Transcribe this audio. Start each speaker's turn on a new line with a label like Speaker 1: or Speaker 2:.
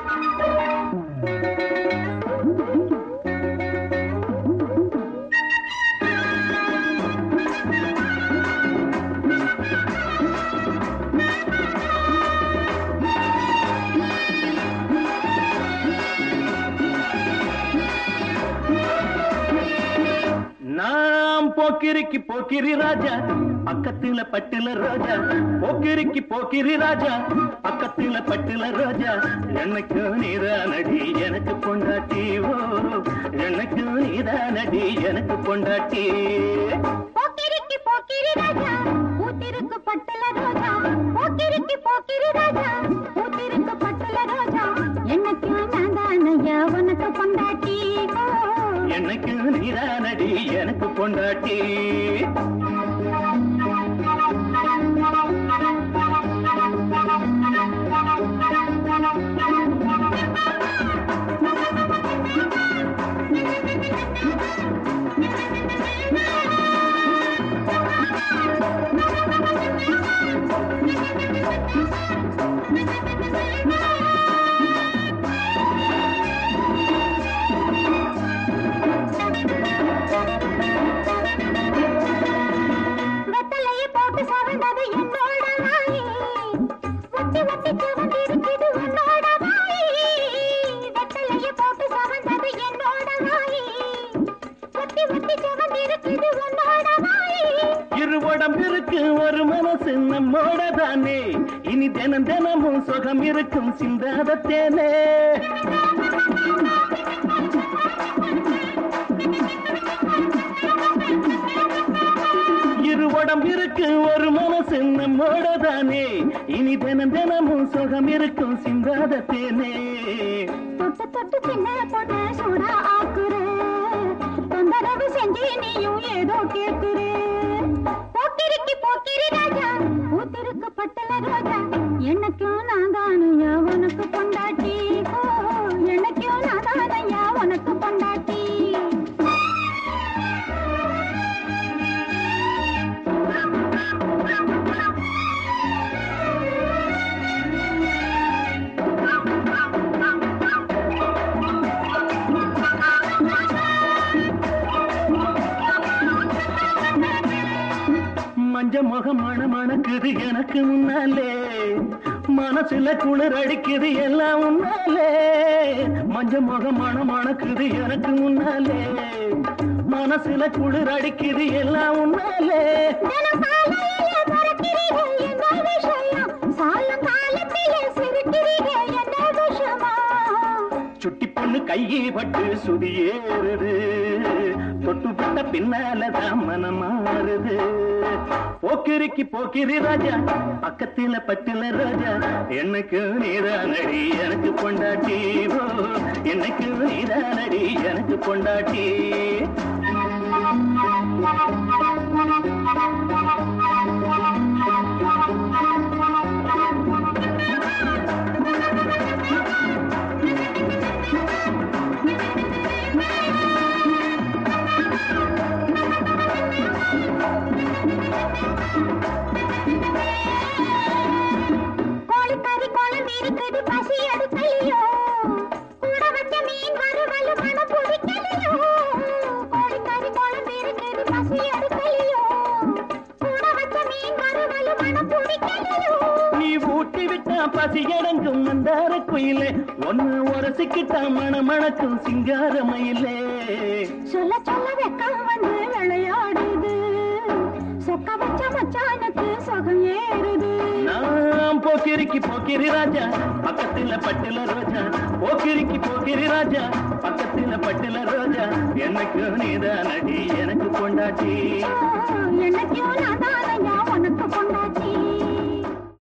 Speaker 1: நாம் போக்கிரிக்கு போக்கிரி ராஜா பக்கத்துல பட்டுல ரோஜா போக்கிரிக்கு போக்கிரி ராஜா பக்கத்துல பட்டுல ரோஜா எனக்கு நீதானடி எனக்கு பொண்டாட்டி ஓ எனக்கு நீதானடி எனக்கு பொண்டாட்டி
Speaker 2: போக்கிரிக்கு போக்கிரி ராஜா ஊத்திருக்கு பட்டுல ரோஜா போக்கிரிக்கு போக்கிரி ராஜா ஊத்திருக்கு பட்டுல ரோஜா எனக்கு நான் தானையா உனக்கு பொண்டாட்டி ஓ.
Speaker 1: எனக்கு நீதானடி எனக்கு பொண்டாட்டி
Speaker 2: வெத்தலையை போட்டு சவந்தது என்னோட வாயி ஒட்டி ஒட்டி சவந்திருக்குது உன்னோட வாயி வெத்தலையை போட்டு சவந்தது என்னோட வாயி ஒட்டி ஒட்டி சவந்திருக்குது உன்னோட வாயி
Speaker 1: இரு உடம்பிற்கு ஒரு மனசு நம்மோட தானே இனி தினம் தினமும் சுகம் இருக்கும் சிந்தாத தேனே இரு உடம்பிற்கு ஒரு மனசு நம்மோட தானே இனி தினம் தினமும் சுகம் இருக்கும் சிந்தாத தேனே
Speaker 2: தொட்டு தொட்டு சின்ன பொண்ணு சூடா ஆக்குற தொந்தரவு செஞ்சு நீயும் ஏதோ கேக்குற போக்கிரிக்கு போக்கிரி ராஜா ஊத்திருக்கு பட்டல ரோஜா எனக்கும் நான் தானையா உனக்கு பொண்டாட்டி ஓ எனக்கும் நான் தானையா உனக்கு பொண்டாட்டி
Speaker 1: மஞ்ச முகம் மண மணக்குது எனக்கு முன்னாலே மனசுல குளிர் அடிக்குது எல்லாம் உன்னாலே மஞ்ச முகம் மண மணக்குது எனக்கு முன்னாலே மனசுல குளிர் அடிக்குது எல்லாம் உன்னாலே
Speaker 2: தினம் காலையில பிறக்கிறீங்க என்ன விஷயம் சாயங்காலத்திலே சிரிக்கிறீங்க என்ன விஷயமா
Speaker 1: சுட்டி பொண்ணு கையை பட்டு சுதியேறுது தொட்டு பட்ட பின்னாலதான் மனம் மாறுது போக்கிரிக்கு போக்கிரி ராஜா பக்கத்துல பட்டுல ராஜா எனக்கு நீதானடி எனக்கு பொண்டாட்டி ஓ எனக்கு நீதானடி எனக்கு பொண்டாட்டி
Speaker 2: கோழிக்கறி குழம்பு இருக்குது பசி எடுக்கலையோ கூட வச்ச மீன் வறுவல் மனம் பிடிக்கலையோ கோழிக்கறி குழம்பு இருக்குது பசி எடுக்கலையோ கூட வச்ச மீன் வறுவல் மனம் பிடிக்கலையோ
Speaker 1: நீ ஊட்டி விட்டா பசி அடங்கும் மந்தார குயிலே ஒன்னு உரசிக்கிட்டா மணமணக்கும் சிங்கார மயிலே
Speaker 2: சொல்ல சொல்ல வெக்கம் வந்து விளையாடுது சொக்க வச்ச மச்சானுக்கு சுகம் ஏறுது
Speaker 1: நாம் போக்கிரிக்கு போக்கிரி ராஜா பக்கத்துல பட்டுல ரோஜா போக்கிரிக்கு போக்கிரி ராஜா பக்கத்துல பட்டுல ரோஜா எனக்கு நீதானடி எனக்கு பொண்டாட்டி
Speaker 2: என்னைக்கும் நான் தானையா